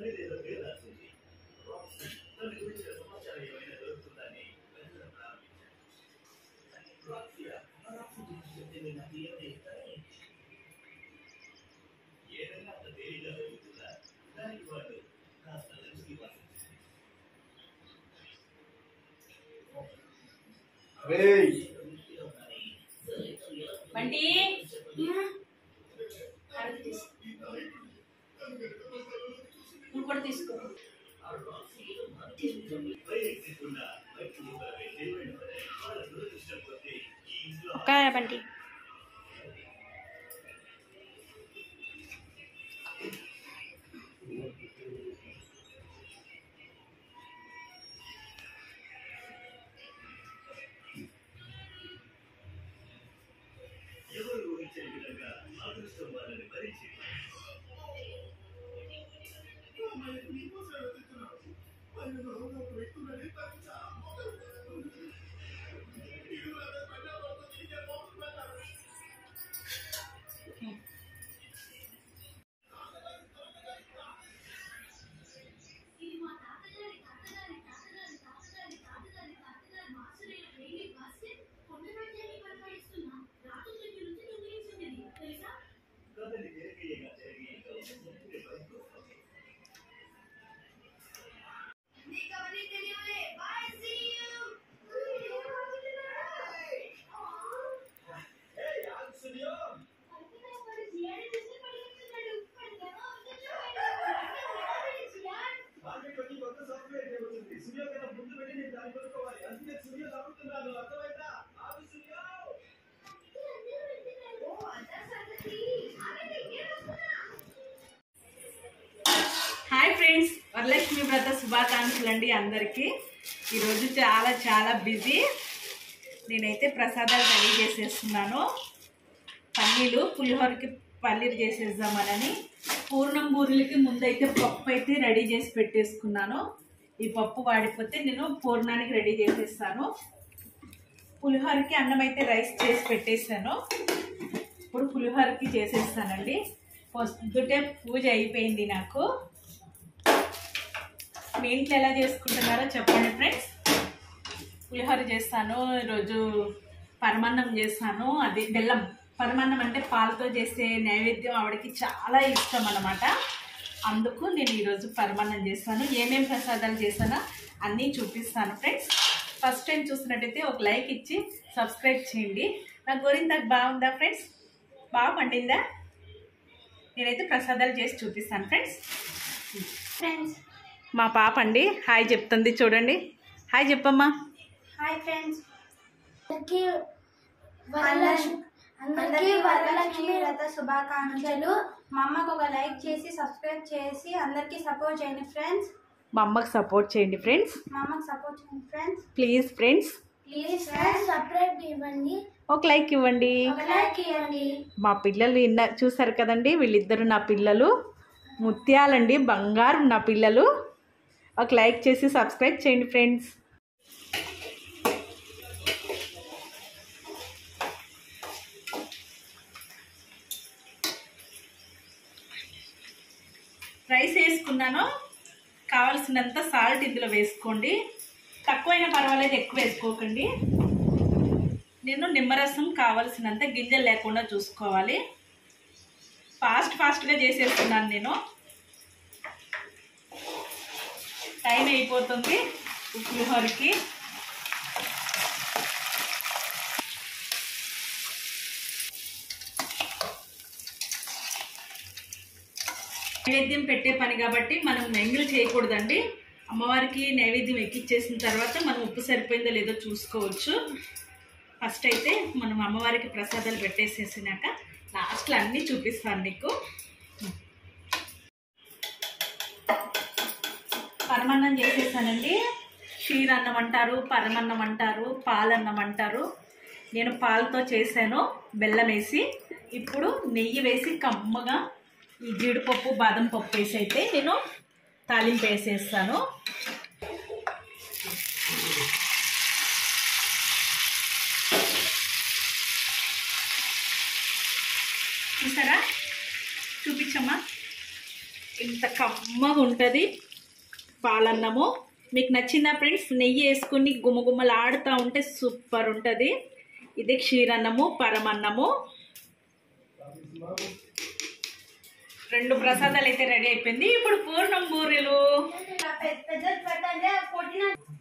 రేయ్ బంటి అరటి తీసుకో. నువ్వు కూడా తీసుకో ఒక్క బంటి హాయ్ ఫ్రెండ్స్ వరలక్ష్మి వ్రత శుభాకాంక్షలు అండి అందరికీ ఈరోజు చాలా చాలా బిజీ నేనైతే ప్రసాదాలు రెడీ చేసేస్తున్నాను పల్లీలు పులిహోరకి పల్లీలు చేసేద్దామనని పూర్ణం బూరెలకి ముందైతే పప్పు అయితే రెడీ చేసి పెట్టేసుకున్నాను ఈ పప్పు వాడిపోతే నేను పూర్ణానికి రెడీ చేసేస్తాను పులిహోరకి అన్నం అయితే రైస్ చేసి పెట్టేశాను ఇప్పుడు పులిహోరకి చేసేస్తానండి పొద్దుటే పూజ అయిపోయింది నాకు మీ ఇంట్లో ఎలా చేసుకుంటున్నారో చెప్పండి ఫ్రెండ్స్ పులిహోర చేస్తాను ఈరోజు పరమాన్నం చేస్తాను అది బెల్లం పరమాన్నం అంటే పాలతో చేసే నైవేద్యం ఆవిడకి చాలా ఇష్టం అన్నమాట అందుకు నేను ఈరోజు పరమాన్నం చేస్తాను ఏమేం ప్రసాదాలు చేస్తానో అన్నీ చూపిస్తాను ఫ్రెండ్స్ ఫస్ట్ టైం చూసినట్టయితే ఒక లైక్ ఇచ్చి సబ్స్క్రైబ్ చేయండి నా గోరింతాకు బాగుందా ఫ్రెండ్స్ బాగా పండిందా నేనైతే ప్రసాదాలు చేసి చూపిస్తాను ఫ్రెండ్స్ ఫ్రెండ్స్ మా పాప అండి హాయ్ చెప్తుంది చూడండి హాయ్ చెప్పమ్మా హాయ్ ఫ్రెండ్స్ అందరికీ వరలక్ష్మి అందరికీ వరలక్ష్మి వ్రత శుభాకాంక్షలు మా అమ్మకు ఒక లైక్ చేసి సబ్స్క్రైబ్ చేసి అందరికీ సపోర్ట్ చేయండి ఫ్రెండ్స్ మా అమ్మకి సపోర్ట్ చేయండి ఫ్రెండ్స్ మా అమ్మకి సపోర్ట్ చేయండి friends please friends please friends subscribe ఇవ్వండి ఒక లైక్ ఇవ్వండి ఒక లైక్ ఇవ్వండి మా పిల్లలు ఇన్న చూసారు కదండి వీళ్ళిద్దరు నా పిల్లలు ముత్యాలండి బంగారం నా పిల్లలు ఒక లైక్ చేసి సబ్స్క్రైబ్ చేయండి ఫ్రెండ్స్ రైస్ వేసుకున్నాను కావలసినంత సాల్ట్ ఇందులో వేసుకోండి తక్కువైనా పర్వాలేదు ఎక్కువ వేసుకోకండి నేను నిమ్మరసం కావలసినంత గింజలు లేకుండా చూసుకోవాలి ఫాస్ట్ ఫాస్ట్గా చేసేస్తున్నాను నేను టైం అయిపోతుంది పులిహోరకి నైవేద్యం పెట్టే పని కాబట్టి మనం మెంగులు చేయకూడదండి అమ్మవారికి నైవేద్యం ఎక్కిచ్చేసిన తర్వాత మనం ఉప్పు సరిపోయిందో లేదో చూసుకోవచ్చు ఫస్ట్ అయితే మనం అమ్మవారికి ప్రసాదాలు పెట్టేసేసినాక లాస్ట్లో అన్నీ చూపిస్తాను నీకు పరమన్నం చేసేసానండి క్షీరన్నం అంటారు పరమన్నం అంటారు పాలన్నం అంటారు నేను పాలతో చేశాను బెల్లం వేసి ఇప్పుడు నెయ్యి వేసి కమ్మగా ఈ జీడిపప్పు బాదం పప్పు వేసి అయితే నేను తాలింపు వేసేస్తాను చూసారా చూపించమ్మా ఇంత కమ్మగా ఉంటుంది పాలన్నము మీకు నచ్చిందా ఫ్రెండ్స్ నెయ్యి వేసుకుని గుమగుమలాడుతూ ఉంటే సూపర్ ఉంటుంది ఇది క్షీరన్నము పరమన్నము రెండు ప్రసాదాలు అయితే రెడీ అయిపోయింది ఇప్పుడు పూర్ణం బూరెలు పెద్ద పెట్టండి కొట్టిన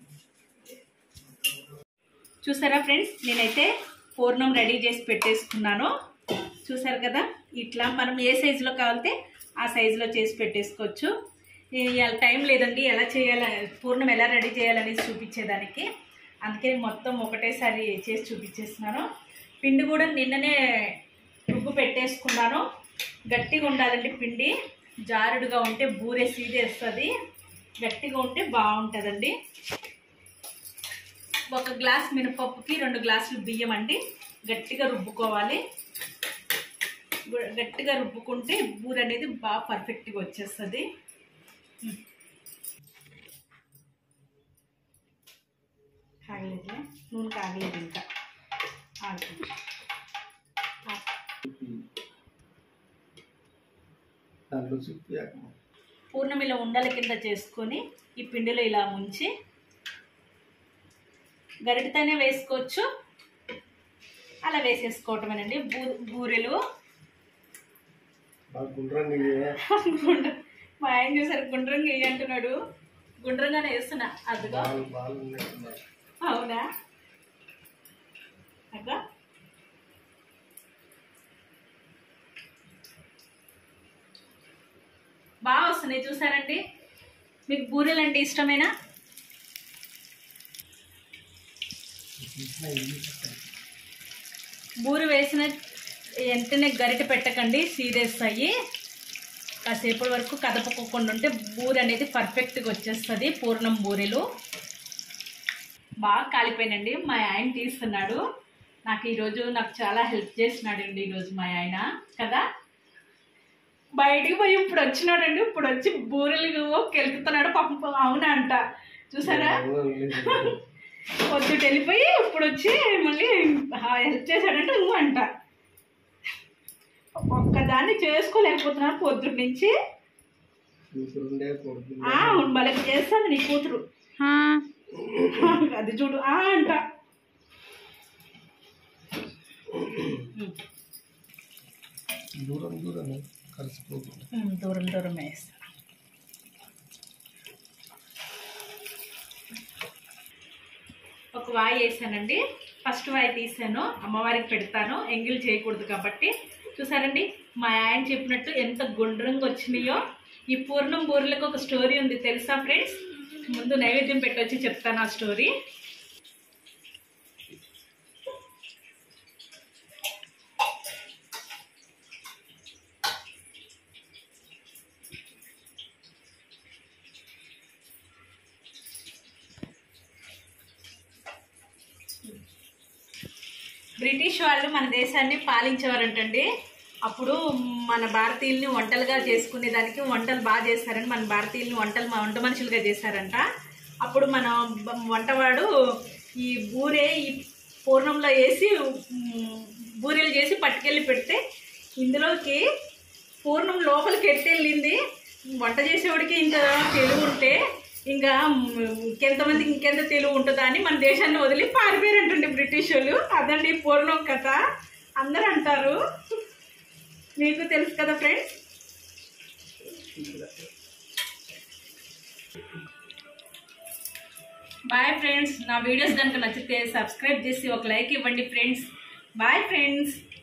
చూసారా ఫ్రెండ్స్ నేనైతే పూర్ణం రెడీ చేసి పెట్టేసుకున్నాను చూసారు కదా ఇట్లా మనం ఏ సైజులో కావాలితే ఆ సైజులో చేసి పెట్టేసుకోవచ్చు ఇవాళ టైం లేదండి ఎలా చేయాల పూర్ణం ఎలా రెడీ చేయాలనేది చూపించేదానికి అందుకే మొత్తం ఒకటేసారి చేసి చూపించేస్తున్నాను పిండి కూడా నిన్ననే రుబ్బు పెట్టేసుకున్నాను గట్టిగా ఉండాలండి పిండి జారుడుగా ఉంటే బూరె సీదేస్తుంది గట్టిగా ఉంటే బాగుంటుందండి ఒక గ్లాస్ మినపప్పుకి రెండు గ్లాసులు బియ్యం అండి గట్టిగా రుబ్బుకోవాలి గు- గట్టిగా రుబ్బుకుంటే బూర అనేది బాగా పర్ఫెక్ట్గా వచ్చేస్తుంది కాగలేదు నూనె కాగలేదు ఇంకా ఆగుతుంది. దాంట్లో చుట్టూ వేయకమ్మా. పూర్ణం ఇలా ఉండల కింద చేసుకొని ఈ పిండిలో ఇలా ముంచి గరిటతోనే వేసుకోవచ్చు అలా వేసేసుకోవటమేనండి బూ బూరెలు బాగా గుండ్రంగా ఇయ్యే. గుండ్ర మా ఆయన చూసారు గుండ్రంగా వేయి అంటున్నాడు గుండ్రంగానే వేస్తున్నా అదిగో బాల్ బాల్ ఉన్నట్టున్నాయి. అవునా అగ్గో బాగా వస్తున్నాయి చూసారండి మీకు బూరెలు అంటే ఇష్టమేనా తీసిన ఇల్లు పెట్టండి. బూరు వేసిన వెంటనే గరిట పెట్టకండి సీదేస్తాయి కాసేపటి వరకు కదపకోకుండా ఉంటే బూరె అనేది పర్ఫెక్ట్గా వచ్చేస్తుంది పూర్ణం బూరెలు బాగా కాలిపోయినండి మా ఆయన తీస్తున్నాడు నాకు ఈరోజు నాకు చాలా హెల్ప్ చేసినాడు అండి ఈరోజు మా ఆయన కదా బయటికి పోయి ఇప్పుడు వచ్చినాడండి ఇప్పుడు వచ్చి బూరెలు కెలుకుతున్నాడు పాపం అవునా అంట చూసారా అవునా లేదు. పొద్దుట వెళ్ళిపోయి ఇప్పుడు వచ్చి మళ్ళీ హెల్ప్ చేశాడంటే నువ్వు అంట ఒక్కదాన్ని చేసుకోలేకపోతున్నాను పొద్దుట నుంచి కూతురుండే కొడుకు ఆ వాళ్ళకి చేస్తాను నీ కూతురు అది చూడు ఆ అంట దూరం దూరం కలిసిపోతుంది ఉమ్, దూరం దూరం వేస్తా ఒక వాయి వేసానండి ఫస్ట్ వాయి తీసాను అమ్మవారికి పెడతాను ఎంగిల్ చేయకూడదు కాబట్టి చూసారండి మా ఆయన చెప్పినట్టు ఎంత గుండ్రంగా వచ్చినాయో ఈ పూర్ణం బూరెలకు ఒక స్టోరీ ఉంది తెలుసా ఫ్రెండ్స్ ముందు నైవేద్యం పెట్టొచ్చి చెప్తాను ఆ స్టోరీ బ్రిటిష్ వాళ్ళు మన దేశాన్ని పాలించేవారంటండి అప్పుడు మన భారతీయుల్ని వంటలుగా చేసుకునే దానికి వంటలు బాగా చేస్తారని మన భారతీయుల్ని వంటలు మా వంట మనుషులుగా చేశారంట అప్పుడు మన బ- వంటవాడు ఈ బూరే ఈ పూర్ణంలో వేసి ఉమ్, బూరెలు చేసి పట్టుకెళ్ళి పెడితే ఇందులోకి పూర్ణం లోపలికి ఎట్టెళ్ళింది వంట చేసేవాడికి ఇంకా తెలివి ఉంటే ఇంకా మ్, ఇంకెంతమందికి ఇంకెంత తెలివి ఉంటుందా అని మన దేశాన్ని వదిలి పారిపోయారంటండి బ్రిటిష్ వాళ్ళు అదండి పూర్ణం కథ అందరూ అంటారు మీకు తెలుసు కదా ఫ్రెండ్స్ బాయ్ ఫ్రెండ్స్ నా వీడియోస్ కనుక నచ్చితే సబ్స్క్రైబ్ చేసి ఒక లైక్ ఇవ్వండి ఫ్రెండ్స్ బాయ్ ఫ్రెండ్స్